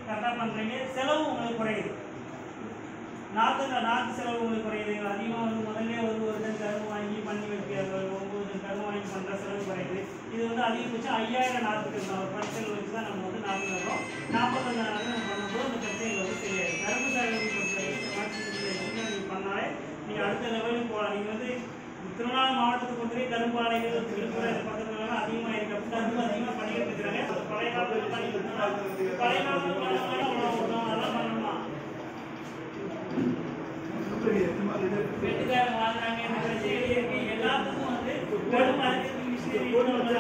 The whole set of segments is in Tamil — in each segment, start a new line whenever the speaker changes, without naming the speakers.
கரெக்டாக பண்ணுறீங்க செலவு உங்களுக்கு குறையுது நாற்று நாற்று செலவு உங்களுக்கு குறையுது அதிகமாக வந்து முதல்ல வந்து ஒரு டன் கரும்பு வாங்கி பண்ணி வைக்க ஒம்பது டன் கரும்பு வாங்கி பண்ணுற செலவு குறையுது இது வந்து அதிகபட்சம் ஐயாயிரம் நாற்றுக்கு தான் ஒரு பரிசல் வச்சு தான் நம்ம வந்து நாற்று நடுறோம் நாற்பத்தஞ்சு நாள் நம்ம பண்ணும்போது அந்த பிரச்சனைகள் வந்து தெரியாது கரும்பு சாகுபடி பொறுத்தவரைக்கும் நீங்கள் பண்ணாலே நீங்கள் அடுத்த லெவலுக்கு போகலாம் நீங்கள் வந்து திருவண்ணாமலை மாவட்டத்தை பொறுத்தவரை கரும்பு ஆலைகள் விழுப்புரம் இந்த பக்கத்துல அதிகமாக இருக்கு அப்படி கரும்பு அதிகமாக பண்ணிட்டு இருக்கிறாங்க பழைய காலத்துல பண்ணிட்டு இருந்தாங்க. பழைய காலத்துல அதெல்லாம் பண்ணணுமா வெட்டுக்காரங்க வாழ்றாங்க இந்த பிரச்சனைகள் இருக்கு எல்லாத்துக்கும் வந்து கரும்பு அரைக்கிறதுக்கு மிஷினரி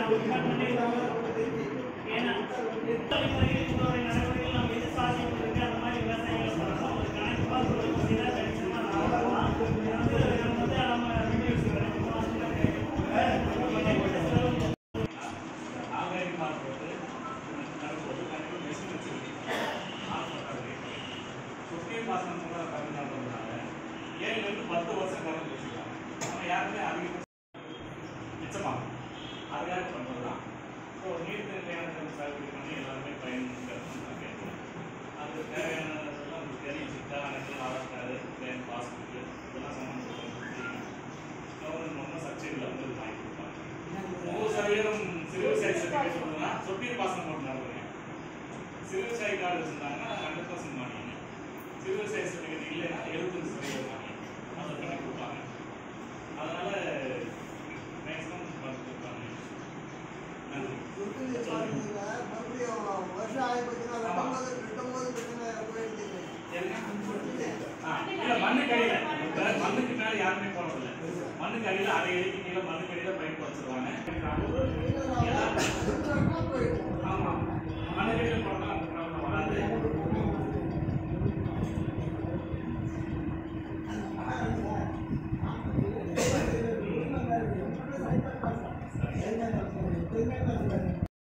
ஏன்னா தலைமுறைகள் உங்களுடைய நடவடிக்கைகள் நம்ம எது சாத்தியம் இருக்கு அந்த மாதிரி விவசாயிகள் பண்ணணும் ஒரு கணக்கு பார்த்து ஒரு முறையில் கணிசமாக லாபம் இது வந்து நம்ம வந்து நம்ம வீடியோஸ்
ஆகாயம் பார்ப்பது நடப்பது கண்டிப்பாக மெஷின் வச்சிருக்கீங்க சொத்திய பாசனம் கூட கம்மி பண்ணுறதுனால ஏழுலேருந்து பத்து வருஷம் கரண்ட் வச்சுக்கலாம் நம்ம யாருமே அதிக மிச்சமாகும் அதுக்காக பண்ணுறது தான் ஸோ நீர் தேவையான கரும்பு சாகுபடி பண்ணி எல்லாருமே பயன்படுத்துறது நான் கேட்குறேன் அதுக்கு தேவையானதெல்லாம் உங்களுக்கு தெரியும் சித்தா அனைத்து ஆதார் பிளேன் பாஸ்புக் இதெல்லாம் சம்மந்தப்பட்ட கவர்மெண்ட் ஒன்றும் சப்சிடியில் வந்து இது வாங்கி கொடுப்பாங்க நூறு சதவீதம் சிறு விவசாய சர்டிஃபிகேட் சொல்லுதுன்னா சொட்டு பாசனம் போட்டு நடத்துறேன் சிறு விவசாய கார்டு வச்சிருந்தாங்கன்னா ஹண்ட்ரட் பர்சன்ட் மானியம் சிறு விவசாய சர்டிஃபிகேட் இல்லைன்னா எழுபத்தஞ்சு சதவீதம் மானியம் அதை பண்ணி கொடுப்பாங்க அதனால மேக்ஸிமம் பார்த்து கொடுப்பாங்க நன்றி ஆ, இல்ல மண்ணுக்கு அடியில இப்ப மண்ணுக்கு மேல யாருமே போறதில்ல மண்ணுக்கு அடியில அரை அடிக்கு கீழே மண்ணுக்கு அடியில பைப் வச்சிருவாங்க ஆமா மண்ணுக்கு அடியில போட